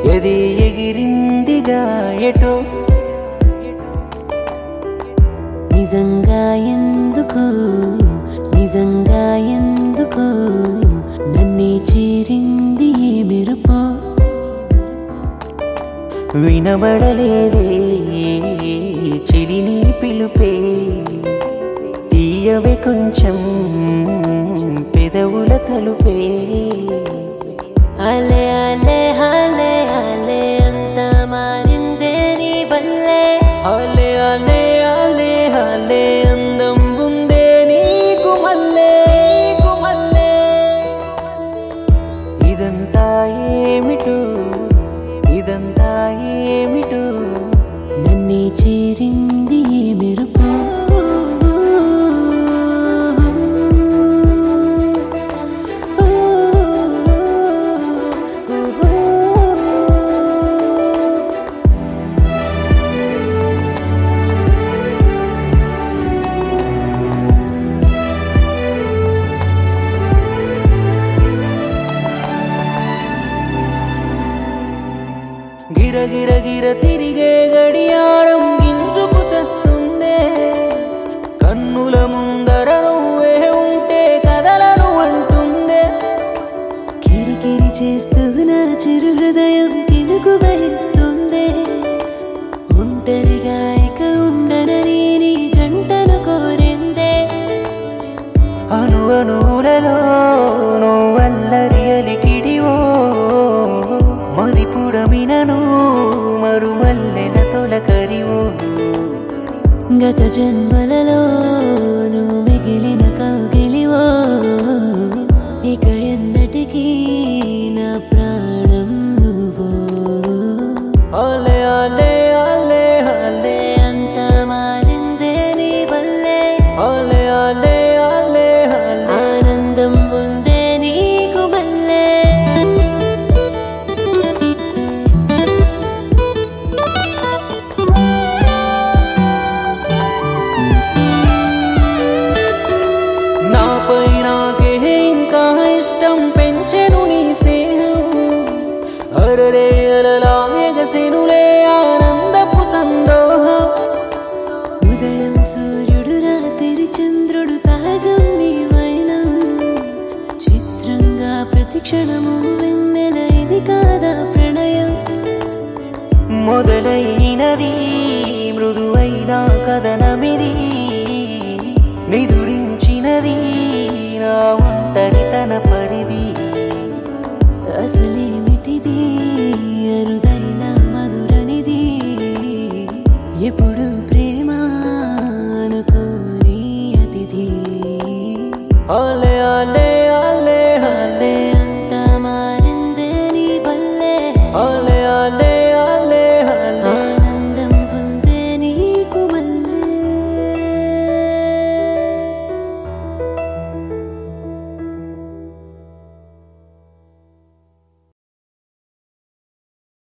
ఎది ఎగిరిందిగా ఎటో నిజంగా ఎందుకు నిజంగా ఎందుకు నన్నే చేరింది ఈ మెరుపు వినబడలేదే చెలిని పిలుపే తీయవే కొంచెం పెదవుల తలుపే అలే అలే అలే అలే అంత మారిందే నీ వల్లే అలే అలే అలే అలే అందం ఉందే నీకు మల్లే నీకు మల్లే ఇదంతా ఏమిటో ఇదంతా ఏమిటో నన్నే చేరింది ఈ మెరుపు గిర గిర గిర తిరిగే గడియారం గింజుకు చస్తుందే కన్నుల ముందర నువ్వే ఉంటే కదలను అంటుందే కిరికిరి చేస్తూ నా చిరు హృదయం కినుకు వహిస్తుంది ఒంటరిగా ఇక ఉండనని నీ జంటను కోరిందే అను అనులలో నువ్వల్లరి అలికిడివో మదిపుడమినను మరుమల్లెల తొలకరివో గత జన్మలలో నువ్వు మిగిలిన కౌగిలివో ఇక ఎన్నటికీ నా ప్రాణం నువ్వు అలే అలే అలే అలే అంత మారిందే నీ వల్లే అలే అలే అలే అలే ఆనందం ఉందే నీకు మల్లే నాపై నాకే ఇంకా ఇష్టం పెంచెను నీ స్నేహం అరరే అలలా ఎగసెనులే ఆనందపు సందోహం ఉదయం సూర్యుడు రాత్రి చంద్రుడు సహజం నీ వైనం చిత్రంగా ప్రతి క్షణము వెన్నెల ఇది కాదా ప్రణయం మొదలైనది మృదువైన కథనమిది నిదురించినది నా ఒంటరితన పరిధి అసలేమిటిది అరుదైన మధురనిది ఎప్పుడు ప్రేమ అనుకోని అతిథి అలే అలే అలే అలే అంత మారిందే నీ వల్లే అలే